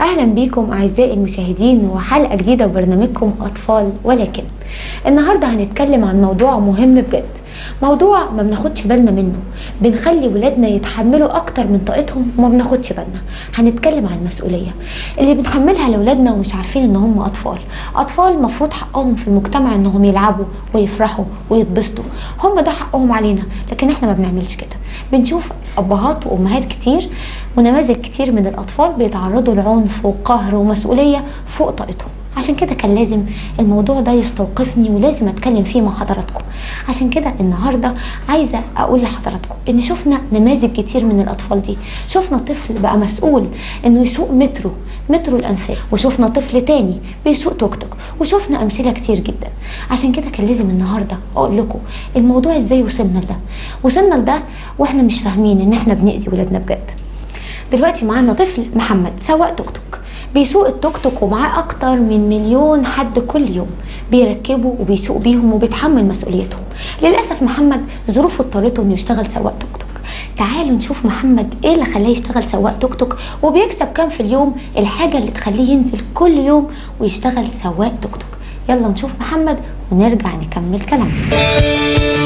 اهلا بيكم اعزائي المشاهدين وحلقه جديده وبرنامجكم اطفال ولكن النهارده هنتكلم عن موضوع مهم بجد موضوع ما بناخدش بالنا منه بنخلي ولادنا يتحملوا اكتر من طاقتهم وما بناخدش بالنا هنتكلم عن المسؤوليه اللي بنحملها لاولادنا ومش عارفين ان هم اطفال اطفال مفروض حقهم في المجتمع انهم يلعبوا ويفرحوا ويتبسطوا هم ده حقهم علينا لكن احنا ما بنعملش كده بنشوف ابهات وامهات كتير ونماذج كتير من الاطفال بيتعرضوا لعنف وقهر ومسؤوليه فوق طاقتهم عشان كده كان لازم الموضوع ده يستوقفني ولازم اتكلم فيه مع حضراتكم عشان كده النهارده عايزه اقول لحضراتكم ان شفنا نماذج كتير من الاطفال دي شفنا طفل بقى مسؤول انه يسوق مترو مترو الانفاق وشفنا طفل تاني بيسوق توك توك وشفنا امثله كتير جدا عشان كده كان لازم النهارده اقول لكم الموضوع ازاي وصلنا لده وصلنا لده واحنا مش فاهمين ان احنا بنأذي ولادنا بجد دلوقتي معانا طفل محمد سواق توك توك بيسوق التوك توك ومعاه اكتر من مليون حد كل يوم بيركبوا وبيسوق بيهم وبيتحمل مسؤوليتهم للاسف محمد ظروفه اضطرته انه يشتغل سواق توك توك تعالوا نشوف محمد ايه اللي خلاه يشتغل سواق توك توك وبيكسب كام في اليوم الحاجه اللي تخليه ينزل كل يوم ويشتغل سواق توك توك يلا نشوف محمد ونرجع نكمل كلامنا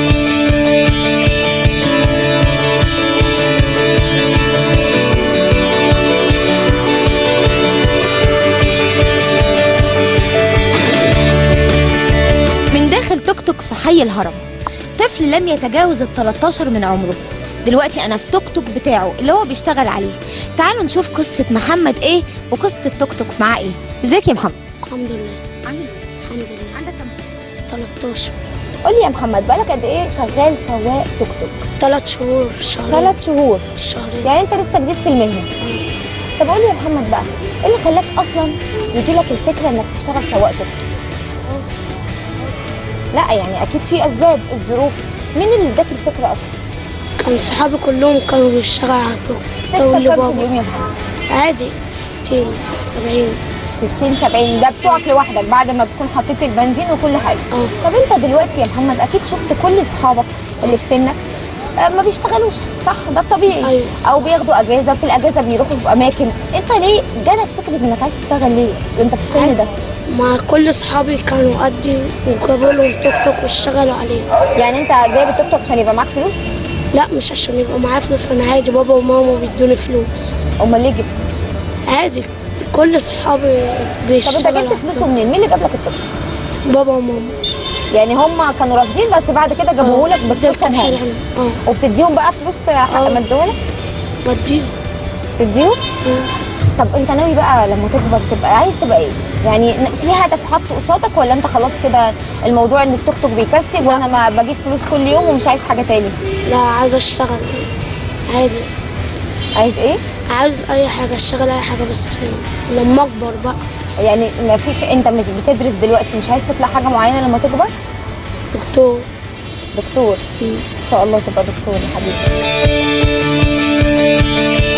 من داخل توك توك في حي الهرم طفل لم يتجاوز ال 13 من عمره دلوقتي انا في توك توك بتاعه اللي هو بيشتغل عليه تعالوا نشوف قصة محمد ايه وقصة التوك توك معاه ايه ازيك يا محمد الحمد لله عامل ايه الحمد لله عندك كام 13 قول لي يا محمد بقالك قد ايه شغال سواق توك توك 3 شهور شهرين ثلاث شهور شهرين يعني انت لسه جديد في المهنة طب قول لي يا محمد بقى ايه اللي خلاك اصلا يجيلك الفكرة انك تشتغل سواق توك توك لا يعني اكيد في اسباب الظروف مين اللي اداك الفكرة اصلا كان صحابي كلهم كانوا بيشتغلوا على توك تكسب تقول لي كام في بابا اليوم يا محمد عادي 60 70 60 70 ده بتوعك لوحدك بعد ما بتكون حطيت البنزين وكل حاجه اه طب انت دلوقتي يا محمد اكيد شفت كل اصحابك اللي في سنك آه، ما بيشتغلوش صح ده الطبيعي أيوة صح. او بياخدوا اجازه في الاجازه بيروحوا في اماكن انت ليه جالك فكره انك عايز تشتغل ليه وانت في السن ده مع كل صحابي كانوا قدي وجابوا لهم توك توك واشتغلوا عليه يعني انت جايب التوك توك عشان يبقى معاك فلوس لا مش عشان يبقى معايا فلوس انا عادي بابا وماما بيدوني فلوس امال ليه جبته عادي كل صحابي طب بيشتغلوا انت جبت على فلوسه التوك. منين مين اللي جاب لك التوك توك بابا وماما يعني هم كانوا رافضين بس بعد كده جابوه لك بفلوسهم هم هم اه وبتديهم بقى فلوس حق اه. ما ادولك بديهم تديهم اه. طب انت ناوي بقى لما تكبر تبقى عايز تبقى ايه؟ يعني في هدف حاطه قصادك ولا انت خلاص كده الموضوع ان التوك توك بيكسب وانا ما بجيب فلوس كل يوم ومش عايز حاجه تاني؟ لا عايز اشتغل عادي عايز ايه؟ عاوز اي حاجه اشتغل اي حاجه بس لما اكبر بقى يعني ما فيش انت مش بتدرس دلوقتي مش عايز تطلع حاجه معينه لما تكبر؟ دكتور دكتور مم. ان شاء الله تبقى دكتور يا حبيبي